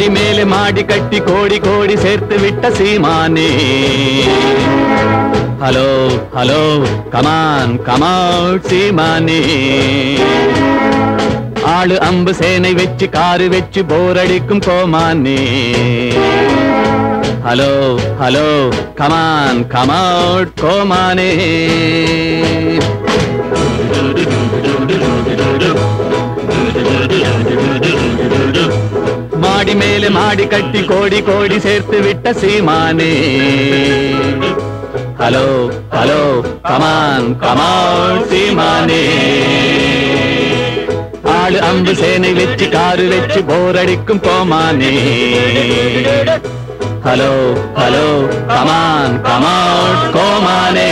மாடி மேலே மாடி கட்டி கோடி கோடி சேர்த்து விட்ட சீமானே ஹலோ ஹலோ கமான் கமௌட் சீமானே ஆளு அம்பு சேனை வச்சு காரு வச்சு போர் அடிக்கும் கோமானே ஹலோ ஹலோ கமான் கமௌட் கோமானே மாடி மேலே மாடி கட்டி கோடி கோடி சேர்த்து விட்ட சீமானே ஹலோ ஹலோ கமான் கமான் சீமானே ஆளு அம்பு சேனை வச்சு காரு வச்சு போர் அடிக்கும் கோமானே ஹலோ ஹலோ கமான் கமான் கோமானே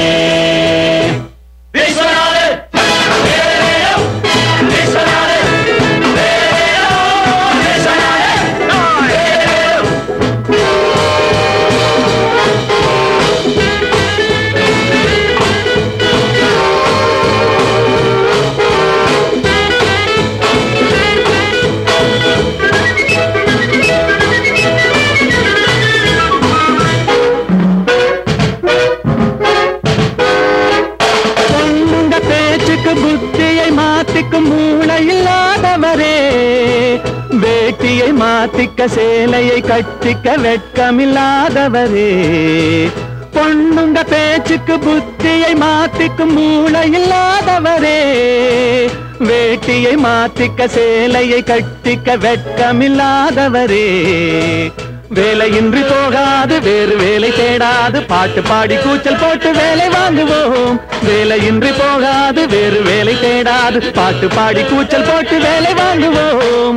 பொண்ணுங்க பேச்சுக்கு புத்தியை மாத்திக்கும் மூளை இல்லாதவரே வேட்டியை மாத்திக்க சேலையை கட்டிக்க வெட்கமில்லாதவரே பொண்ணுங்க பேச்சுக்கு புத்தியை மாத்திக்கும் மூளை இல்லாதவரே வேட்டியை மாத்திக்க சேலையை கட்டிக்க வெட்கமில்லாதவரே வேலையின்றி போகாது வேறு வேலை தேடாது பாட்டு பாடி கூச்சல் போட்டு வேலை வாங்குவோம் வேலையின்றி போகாது வேறு வேலை தேடாது பாட்டு பாடி கூச்சல் போட்டு வேலை வாங்குவோம்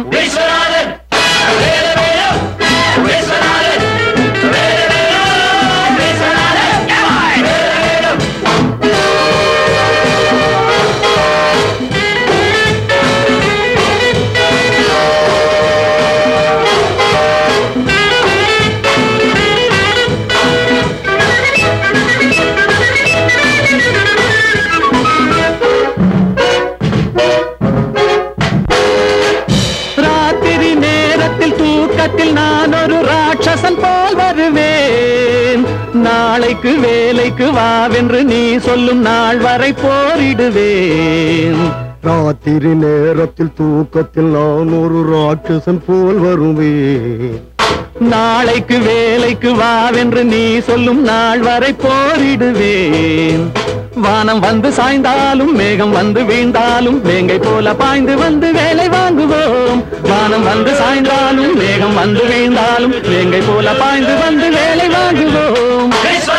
ராத்திரி நேரத்தில் தூக்கத்தில் நான் ஒரு ராட்சசன் போல் வருவேன் நாளைக்கு வேலைக்கு வாவென்று நீ சொல்லும் நாள் வரை போரிடுவேன் ராத்திரி நேரத்தில் தூக்கத்தில் நான் ஒரு ராட்சசன் போல் வருவேன் நாளைக்கு வேலைக்கு வாவென்று நீ சொல்லும் நாள் வரை போரிடுவேன் வானம் வந்து சாய்ந்தாலும் மேகம் வந்து வீழ்ந்தாலும் வேங்கை போல பாய்ந்து வந்து வேலை வாங்குவோம் வானம் வந்து சாய்ந்தாலும் மேகம் வந்து வீழ்ந்தாலும் வேங்கை போல பாய்ந்து வந்து வேலை வாங்குவோம்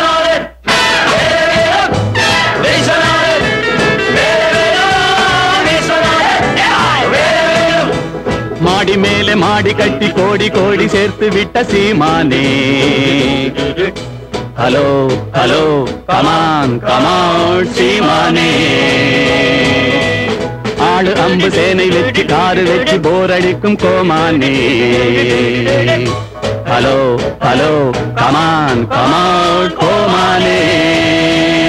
மாடி மேலே மாடி கட்டி கோடி கோடி சேர்த்து விட்ட சீமானே ஹலோ ஹலோ கமான் கமான் சீமானே ஆளு அம்பு சேனை வச்சு காரு வச்சு போர் அடிக்கும் கோமானே ஹலோ ஹலோ கமான் கமான் கோமானே